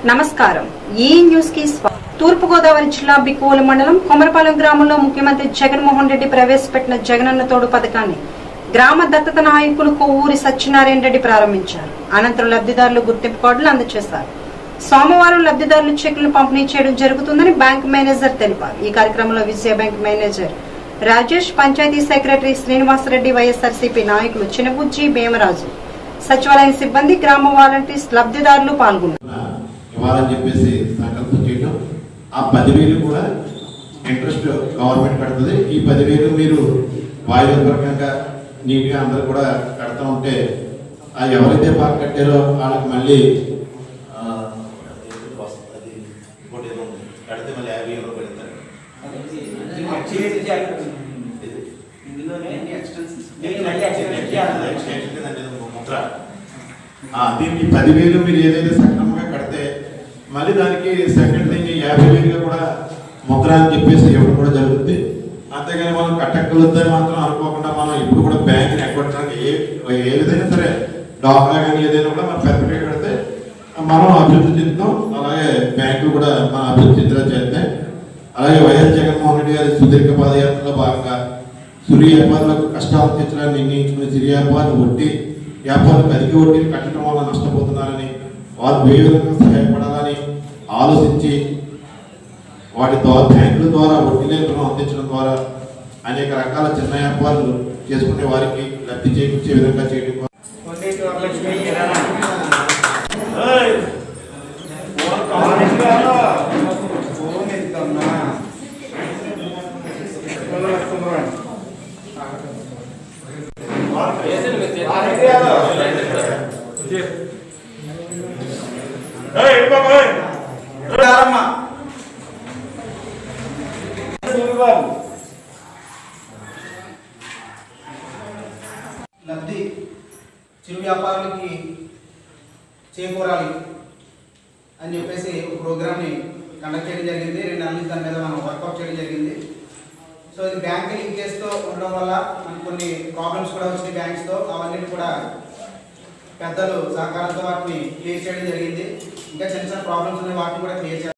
నమస్కారం ఈ న్యూస్ కి స్వాగతం తూర్పుగోదావరి జిల్లా బిక్కువల మండలం కొమరపాలెం గ్రామంలో ముఖ్యమంత్రి జగన్మోహన్ రెడ్డి ప్రవేశపెట్టిన జగనన్న తోడు పథకాన్ని గ్రామ దత్తత నాయకులు కొవ్వూరి సత్యనారాయణ రెడ్డి ప్రారంభించారు అనంతరం లబ్ధిదారులు గుర్తింపు కార్డులు అందజేశారు సోమవారం లబ్ధిదారులు చెక్కులు పంపిణీ చేయడం జరుగుతుందని బ్యాంక్ మేనేజర్ తెలిపారు ఈ కార్యక్రమంలో Vijaya bank manager Rajesh panchayat secretary Srinivasa Reddy YSRCP నాయకులు చినబుజ్జి భీమరాజు సచివాలయం సిబ్బంది గ్రామ వాలంటీర్స్ లబ్ధిదారులు పాల్గొన్నారు ఇవ్వాలని చెప్పేసి సంకల్పం చేయడం ఆ పదివేలు కూడా ఇంట్రెస్ట్ గవర్నమెంట్ కడుతుంది ఈ పదివేలు మీరు వాయుపరకంగా నీట్గా అందరూ కూడా కడతా ఉంటే ఆ ఎవరైతే బాగా కట్టారో వాళ్ళకి మళ్ళీ ఆ, అది ఇంకోటి ఏదో ఉంది. కడితే మళ్ళీ యాభై వేలు పెడతారు ఎక్స్టెన్షన్ కింద అంటే ఇది ఒక ముద్ర ఆ, దీనికి పదివేలు మీరు ఏదైతే సక్రమంగా కడితే మళ్ళీ దానికి సెకండ్ థింగ్ యాభై వేలుగా కూడా ముద్ర అని చెప్పేసి ఇవ్వడం కూడా జరుగుతుంది అంతేగాని మనం కట్టక్కలొద్దని మాత్రం అనుకోకుండా మనం ఇప్పుడు కూడా బ్యాంక్ని ఎగ్గొట్టడానికి ఏ ఏ విధంగా సరే డాక్రా కానీ ఏదైనా కూడా మనం పెర్ఫెక్ట్గా కడితే మనం అభివృద్ధి చెందుతాం అలాగే బ్యాంకులు కూడా మన అభివృద్ధి చెందేలా చేస్తాయి అలాగే వైఎస్ జగన్మోహన్ రెడ్డి గారి సుదీర్ఘ పాదయాత్రలో భాగంగా సిరి వ్యాపారులకు కష్టాలు తీర్చడానికి నిర్ణయించుకున్న సిరి వ్యాపారులు వడ్డీ వ్యాపారులకు అధిక వడ్డీలు కట్టడం వల్ల నష్టపోతున్నారని వారు ఏ విధంగా సహాయపడాలని ఆలోచించి వాటి ద్వారా బ్యాంకుల ద్వారా వడ్డీ లేని రుణం అందించడం ద్వారా అనేక రకాల చిన్న వ్యాపారులు చేసుకునే వారికి లబ్ధి చేకూర్చే విధంగా చేయడం ద్వారా కొండేటి వరలక్ష్మి కిరాణా. ఫోన్ ఎత్తుతున్నా. పిల్లలు వస్తున్నారు. రారమ్మా. సూరిబాబు. లబ్ధి చిరు వ్యాపారులకి చేకూరాలి అని చెప్పేసి ఒక ప్రోగ్రామ్ని కండక్ట్ చేయడం జరిగింది రెండు నెలల నుంచి దాని మీద మనం వర్కౌట్ చేయడం జరిగింది సో ఇది బ్యాంక్ లింకేజ్తో ఉండడం వల్ల మనకు కొన్ని ప్రాబ్లమ్స్ కూడా వచ్చినాయి బ్యాంక్స్తో అవన్నీ కూడా పెద్దలు సహకారంతో వాటిని క్లియర్ చేయడం జరిగింది ఇంకా చిన్న చిన్న ప్రాబ్లమ్స్ ఉన్నాయి వాటిని కూడా క్లియర్ చేయాలి